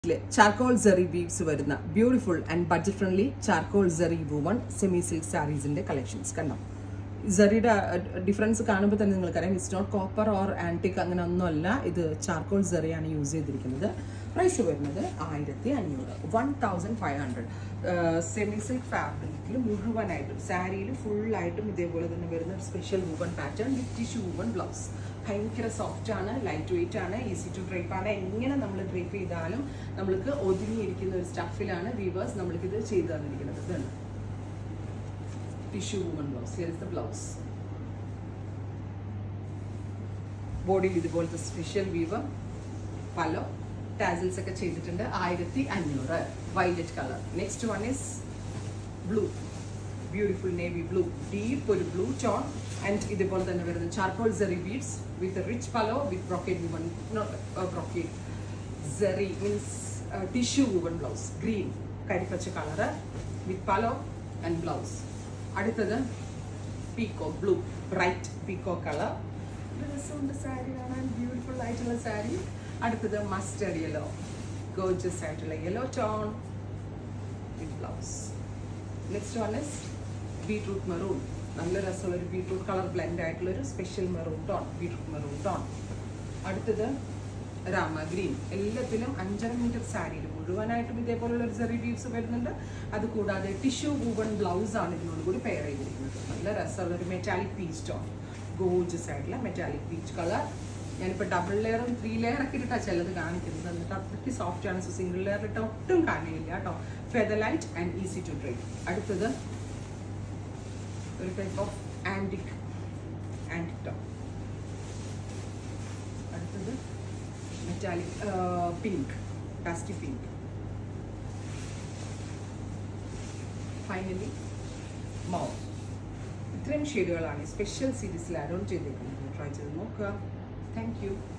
charcoal zari weaves വരുന്ന beautiful and budget friendly charcoal zari woven semi silk സാരീസിന്റെ collections കണ്ടോ സെറിയുടെ ഡിഫറൻസ് കാണുമ്പോൾ തന്നെ നിങ്ങൾക്കറിയാം it's not copper or antique അങ്ങനെ ഒന്നുമല്ല ഇത് ചാർക്കോൾ സെറിയാണ് യൂസ് ചെയ്തിരിക്കുന്നത് പ്രൈസ് വരുന്നത് ആയിരത്തി അഞ്ഞൂറ് one thousand five hundred semi silk ഫാബ്രിക്കിൽ മുഴുവനായിട്ടും സാരിയിൽ ഫുള്ളായിട്ടും ഇതേപോലെ തന്നെ വരുന്ന ഒരു special woven pattern with tissue woven blouse ഭയങ്കര സോഫ്റ്റ് ആണ് ലൈറ്റ് വെയിറ്റ് ആണ് ഈസി ടു ഡ്രൈപ്പ് ആണ് എങ്ങനെ നമ്മൾ ഡ്രൈപ്പ് ചെയ്താലും നമ്മൾക്ക് ഒതുങ്ങിയിരിക്കുന്ന ഒരു സ്റ്റഫിലാണ് വീവേഴ്സ് നമ്മൾക്ക് ഇത് ചെയ്തു തന്നിരിക്കുന്നത് ഇതാണ് tissue woven blouse here is the blouse ബോഡിയിൽ ഇതുപോലത്തെ സ്പെഷ്യൽ വീവർ പലോ ടാസിൽസ് ഒക്കെ ചെയ്തിട്ടുണ്ട് ആയിരത്തി അഞ്ഞൂറ് violet colour next one is blue beautiful navy blue deep ഒരു ബ്ലൂ ടോൺ ആൻഡ് ഇതുപോലെ തന്നെ വരുന്ന charcoal zari beads with rich pallu with brocade woven not brocade zari means tissue woven blouse green കരിപ്പച്ച colour with pallu and blouse അടുത്തത് peacock blue bright peacock colour രസമുണ്ട് സാരി കാണാൻ beautiful ആയിട്ടുള്ള സാരി അടുത്തത് മസ്റ്റർഡ് യെല്ലോ ഗോജസ് ആയിട്ടുള്ള yellow tone with blouse next one is beetroot maroon നല്ല രസമുള്ള ഒരു ബീട്രൂട്ട് കളർ ബ്ലെൻഡ് ആയിട്ടുള്ള ഒരു special maroon tone beetroot maroon tone അടുത്തത് രാമ ഗ്രീൻ എല്ലാത്തിലും അഞ്ചര മീറ്റർ സാരിയിൽ മുഴുവനായിട്ടും ഇതേപോലുള്ള ഒരു ചെറിയ വീവ്സ് വരുന്നുണ്ട് അത് കൂടാതെ ടിഷ്യൂ വൂവൺ ബ്ലൗസ് ആണ് ഇതിനോട് കൂടി പെയർ ചെയ്തിരിക്കുന്നത് നല്ല രസമുള്ള ഒരു മെറ്റാലിക് പീച്ച് ടോൺ ഗോജസ് ആയിട്ടുള്ള മെറ്റാലിക് പീച്ച് കളർ ഞാനിപ്പോൾ ഡബിൾ ലെയറും ത്രീ ലെയർ ഒക്കെ ഇട്ടിട്ടാണ് ചിലത് കാണിക്കുന്നത് എന്നിട്ട് അത്രയ്ക്ക് സോഫ്റ്റ് ആണ് സോ സിംഗിൾ ലെയർ ഇട്ട ഒട്ടും കാണില്ല കേട്ടോ feather light and easy to drive അടുത്തത് ഒരു type of antique antique top അടുത്തത് metallic pink dusty pink finally mauve ഇത്രയും ഷെയ്ഡുകളാണ് സ്പെഷ്യൽ സീരീസിൽ അഡോൺ ചെയ്തേക്കുന്നത് ട്രൈ ചെയ്ത് നോക്കുക താങ്ക് യു